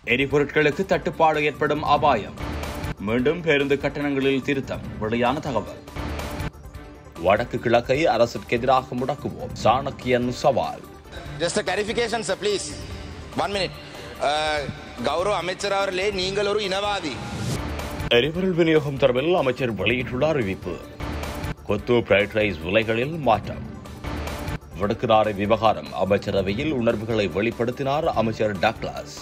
எரிபொருட்களுக்கு தட்டுப்பாடு ஏற்படும் அபாயம் மீண்டும் பேருந்து கட்டணங்களில் திருத்தம் வெளியான தகவல் வடக்கு கிழக்கை அரசுக்கு எதிராக முடக்குவோம் சாணக்கியன் சவால் Just a clarification, sir, please. One minute. Uh, கௌரவ அமைச்சர் அவர்களே நீங்கள் ஒரு இனவாதி எரிபொருள் விநியோகம் தொடர்பில் அமைச்சர் வெளியிட்டுள்ள அறிவிப்பு கொத்து பிரைட் ரைஸ் விலைகளில் மாற்றம் விடுக்கிறாரை விவகாரம் அமைச்சரவையில் உணர்வுகளை வெளிப்படுத்தினார் அமைச்சர் டக்ளாஸ்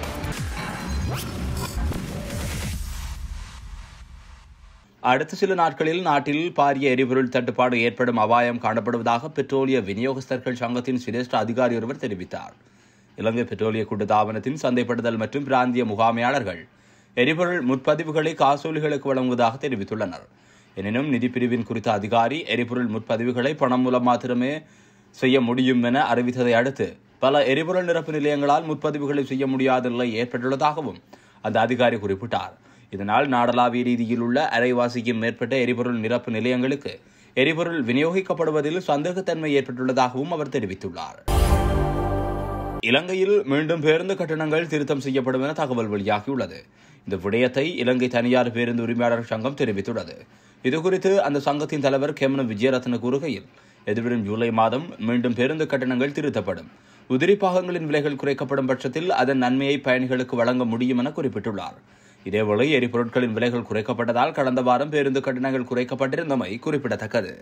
அடுத்த சில நாட்களில் நாட்டில் பாரிய எரிபொருள் தட்டுப்பாடு ஏற்படும் அபாயம் காணப்படுவதாக பெட்ரோலிய விநியோகஸ்தர்கள் சங்கத்தின் சிரேஷ்ட அதிகாரி ஒருவர் தெரிவித்தார் இலங்கை பெட்ரோலிய கூட்டுத்தாபனத்தின் சந்தைப்படுத்தல் மற்றும் பிராந்திய முகாமையாளர்கள் எரிபொருள் முற்பதிவுகளை காசோலிகளுக்கு வழங்குவதாக தெரிவித்துள்ளனர் எனினும் நிதி பிரிவின் குறித்த அதிகாரி எரிபொருள் முற்பதிவுகளை பணம் மூலம் மாத்திரமே செய்ய முடியும் என அறிவித்ததை அடுத்து பல எரிபொருள் நிரப்பு நிலையங்களால் முற்பதிவுகளை செய்ய முடியாத நிலை ஏற்பட்டுள்ளதாகவும் அந்த அதிகாரி குறிப்பிட்டார் இதனால் நாடளாவிய ரீதியில் உள்ள அரைவாசிக்கும் மேற்பட்ட எரிபொருள் நிரப்பு நிலையங்களுக்கு எரிபொருள் விநியோகிக்கப்படுவதில் சந்தேகத்தன்மை ஏற்பட்டுள்ளதாகவும் அவர் தெரிவித்துள்ளார் இலங்கையில் மீண்டும் பேருந்து கட்டணங்கள் திருத்தம் செய்யப்படும் என தகவல் வெளியாகியுள்ளது இந்த விடயத்தை இலங்கை தனியார் பேருந்து உரிமையாளர் சங்கம் தெரிவித்துள்ளது இதுகுறித்து அந்த சங்கத்தின் தலைவர் கேமன விஜயரத்ன கூறுகையில் எதிர்வரும் ஜூலை மாதம் மீண்டும் பேருந்து கட்டணங்கள் திருத்தப்படும் உதிரி பாகங்களின் விலைகள் குறைக்கப்படும் பட்சத்தில் அதன் நன்மையை பயணிகளுக்கு வழங்க முடியும் என குறிப்பிட்டுள்ளார் இதேவேளை எரிபொருட்களின் விலைகள் குறைக்கப்பட்டதால் கடந்த வாரம் பேருந்து கட்டணங்கள் குறைக்கப்பட்டிருந்தமை குறிப்பிடத்தக்கது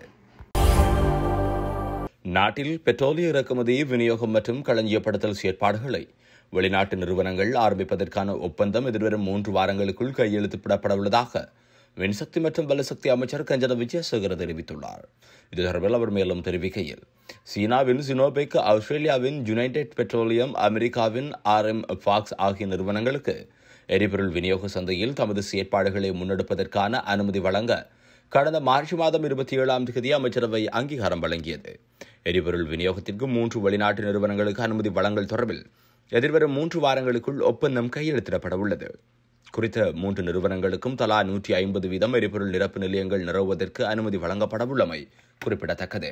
நாட்டில் பெட்ரோலிய இறக்குமதி விநியோகம் மற்றும் களஞ்சியப்படுத்தல் செயற்பாடுகளை வெளிநாட்டு நிறுவனங்கள் ஆரம்பிப்பதற்கான ஒப்பந்தம் எதிர்வரும் மூன்று வாரங்களுக்குள் கையெழுத்திடப்பட உள்ளதாக மின்சக்தி மற்றும் பலசக்தி அமைச்சர் கஞ்சன விஜயசேகர தெரிவித்துள்ளார் இது தொடர்பில் அவர் மேலும் தெரிவிக்கையில் சீனாவின் சினோபெக் ஆஸ்திரேலியாவின் யுனைடெட் பெட்ரோலியம் அமெரிக்காவின் ஆர் எம் ஃபாக்ஸ் ஆகிய நிறுவனங்களுக்கு எரிபொருள் விநியோக சந்தையில் தமது செயற்பாடுகளை முன்னெடுப்பதற்கான அனுமதி வழங்க கடந்த மார்ச் மாதம் இருபத்தி ஏழாம் தேதி அமைச்சரவை அங்கீகாரம் வழங்கியது எரிபொருள் விநியோகத்திற்கு மூன்று வெளிநாட்டு நிறுவனங்களுக்கு அனுமதி வழங்கல் தொடர்பில் எதிர்வரும் மூன்று வாரங்களுக்குள் ஒப்பந்தம் கையெழுத்திடப்பட உள்ளது குறித்த மூன்று நிறுவனங்களுக்கும் தலா நூற்றி ஐம்பது வீதம் எரிபொருள் நிரப்பு நிலையங்கள் நிறுவுவதற்கு அனுமதி வழங்கப்பட உள்ளமை குறிப்பிடத்தக்கது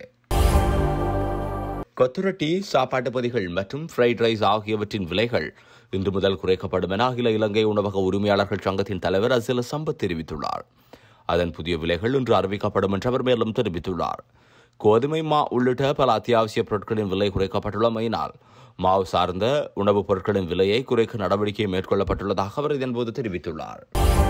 கொத்துரட்டி சாப்பாட்டு பொதிகள் மற்றும் ஃப்ரைட் ரைஸ் ஆகியவற்றின் விலைகள் இன்று முதல் குறைக்கப்படும் என அகில இலங்கை உணவக உரிமையாளர்கள் சங்கத்தின் தலைவர் அசில சம்பத் தெரிவித்துள்ளார் அதன் புதிய விலைகள் இன்று அறிவிக்கப்படும் என்று அவர் மேலும் தெரிவித்துள்ளார் கோதுமை மா உள்ளிட்ட பல அத்தியாவசிய பொருட்களின் விலை குறைக்கப்பட்டுள்ளமையினால் மாவு சார்ந்த உணவுப் பொருட்களின் விலையை குறைக்க நடவடிக்கை மேற்கொள்ளப்பட்டுள்ளதாக அவர் இதன்போது தெரிவித்துள்ளார்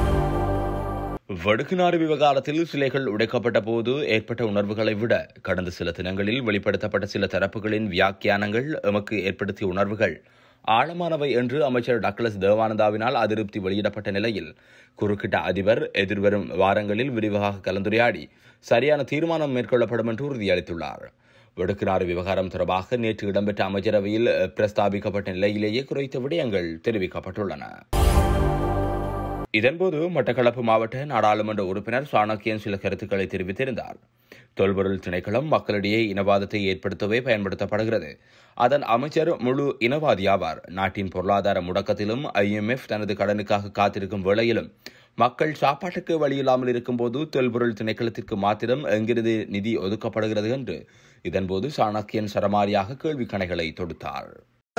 வடுக்குநாறு விவகாரத்தில் சிலைகள் உடைக்கப்பட்ட போது ஏற்பட்ட உணர்வுகளை விட கடந்த சில தினங்களில் வெளிப்படுத்தப்பட்ட சில தரப்புகளின் வியாக்கியானங்கள் எமக்கு ஏற்படுத்திய உணர்வுகள் ஆழமானவை என்று அமைச்சர் டக்ளஸ் தேவானந்தாவினால் அதிருப்தி வெளியிடப்பட்ட நிலையில் குறுக்கிட்ட அதிபர் எதிர்வரும் வாரங்களில் விரிவாக கலந்துரையாடி சரியான தீர்மானம் மேற்கொள்ளப்படும் என்று உறுதியளித்துள்ளார் வடுக்குநாறு விவகாரம் தொடர்பாக நேற்று இடம்பெற்ற அமைச்சரவையில் பிரஸ்தாபிக்கப்பட்ட நிலையிலேயே குறைத்த விடயங்கள் தெரிவிக்கப்பட்டுள்ளன இதன்போது மட்டக்களப்பு மாவட்ட நாடாளுமன்ற உறுப்பினர் சாணக்கியன் சில கருத்துக்களை தெரிவித்திருந்தார் தொல்பொருள் திணைக்களம் மக்களிடையே இனவாதத்தை ஏற்படுத்தவே பயன்படுத்தப்படுகிறது அதன் அமைச்சர் முழு இனவாதியாவார் நாட்டின் பொருளாதார முடக்கத்திலும் ஐஎம்எஃப் தனது கடனுக்காக காத்திருக்கும் வேளையிலும் மக்கள் சாப்பாட்டுக்கு வழியில்லாமல் இருக்கும்போது தொல்பொருள் திணைக்களத்திற்கு மாத்திரம் எங்கிருந்து நிதி ஒதுக்கப்படுகிறது என்று இதன்போது சாணக்கியன் சரமாரியாக கேள்வி கணைகளை தொடுத்தார்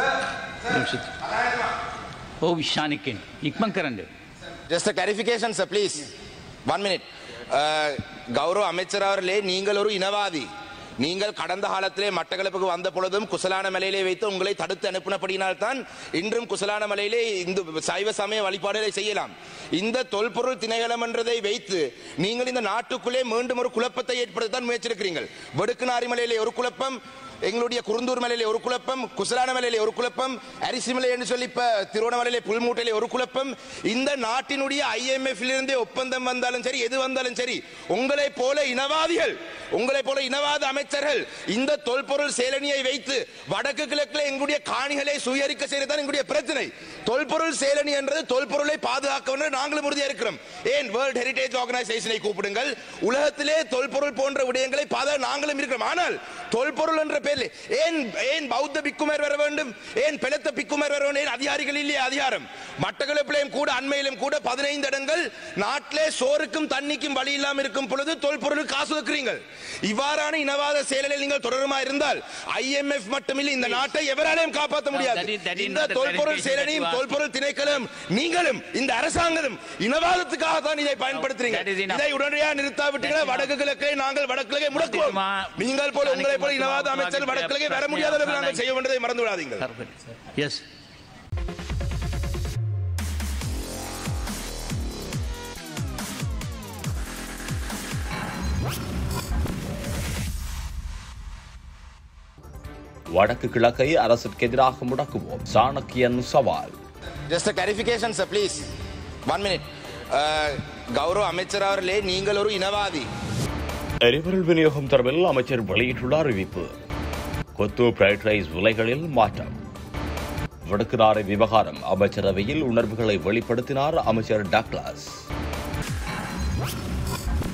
ඔහු විශ්ෂානිකෙන් ඉක්මං කරන්න. Just a clarification, sir, please. One minute. Uh, கௌரவ அமைச்சர் அவர்களே நீங்கள் ஒரு இனவாதி நீங்கள் கடந்த காலத்திலே மட்டக்களப்புக்கு வந்த பொழுதும் குசலான மலையிலே வைத்து உங்களை தடுத்து அனுப்பினபடியினால் தான் இன்றும் குசலான மலையிலே இந்த சைவ சமய வழிபாடுகளை செய்யலாம் இந்த தொல்பொருள் திணைகளம் என்றதை வைத்து நீங்கள் இந்த நாட்டுக்குள்ளே மீண்டும் ஒரு குழப்பத்தை ஏற்படுத்தத்தான் முயற்சிருக்கிறீர்கள் வெடுக்குநாரி மலையிலே ஒரு குழப்பம் எங்களுடைய குருந்தூர் மலையிலே ஒரு குழப்பம் குசலான மலையிலே ஒரு குழப்பம் அரிசிமலை என்று சொல்லி இப்ப திருவண்ணாமலையிலே புல்மூட்டையிலே ஒரு குழப்பம் இந்த நாட்டினுடைய IMF ல இருந்தே ஒப்பந்தம் வந்தாலும் சரி எது வந்தாலும் சரி உங்களை போல இனவாதிகள் உங்களை போல இனவாத அமைச்சர்கள் இந்த தொல்பொருள் சேலனியை வைத்து வடக்கு கிழக்குல எங்களுடைய காணிகளை சுயரிக்க செய்யறதுதான் எங்களுடைய பிரச்சனை தொல்பொருள் சேலனி என்றது தொல்பொருளை பாதுகாக்க வேண்டும் நாங்களும் உறுதியா இருக்கிறோம் ஏன் வேர்ல்ட் ஹெரிடேஜ் ஆர்கனைசேஷனை கூப்பிடுங்கள் உலகத்திலே தொல்பொருள் போன்ற விடயங்களை பாதுகாக்க நாங்களும் இருக்கிறோம் ஆனால் தொல்பொருள் என்ற பேரில் ஏன் ஏன் பௌத்த பிக்குமர் வர வேண்டும் ஏன் பெலத்த பிக்குமர் வர வேண்டும் ஏன் அதிகாரிகள் இல்லையே அதிகாரம் மட்டக்களப்பிலையும் கூட அண்மையிலும் கூட பதினைந்து இடங்கள் நாட்டிலே சோறுக்கும் தண்ணிக்கும் வழி இல்லாமல் இருக்கும் பொழுது தொல்பொருளுக்கு காசு வைக்கிறீங்கள் இவ்வாறான இனவாத செயலில் நீங்கள் தொடருமா இருந்தால் ஐஎம்எஃப் மட்டுமில்லை இந்த நாட்டை எவராலையும் காப்பாற்ற முடியாது that is- that is இந்த not the தொல்பொருள் clarification செயலனையும் that you தொல்பொருள் திணைக்களம் நீங்களும் இந்த அரசாங்கமும் இனவாதத்துக்காக தான் இதை பயன்படுத்துறீங்க That is enough. இதை உடனடியாக நிறுத்தாவிட்டீங்கன்னா வடக்கு கிழக்கை நாங்கள் வடக்கிழக்கை முடக்குவோம் நிச்சயமா. நீங்கள் போல உங்களை போல நிச்சயமா. இனவாத அமைச்சர் வடக்கிழக்கை வர முடியாத அளவுக்கு நாங்கள் செய்ய வேண்டியதை மறந்து விடாதீங்கள் Yes. வடக்கு கிழக்கை அரசுக்கு எதிராக முடக்குவோம் சாணக்கியன் சவால் just clarification sir please one minute கௌரவ அமைச்சர் அவர்களே நீங்கள் ஒரு இனவாதி எரிபொருள் விநியோகம் தொடர்பில் அமைச்சர் வெளியிட்டுள்ள அறிவிப்பு கொத்து பிரைட் ரைஸ் விலைகளில் மாற்றம் விடுக்கிறாரை விவகாரம் அமைச்சரவையில் உணர்வுகளை வெளிப்படுத்தினார் அமைச்சர் டக்ளாஸ்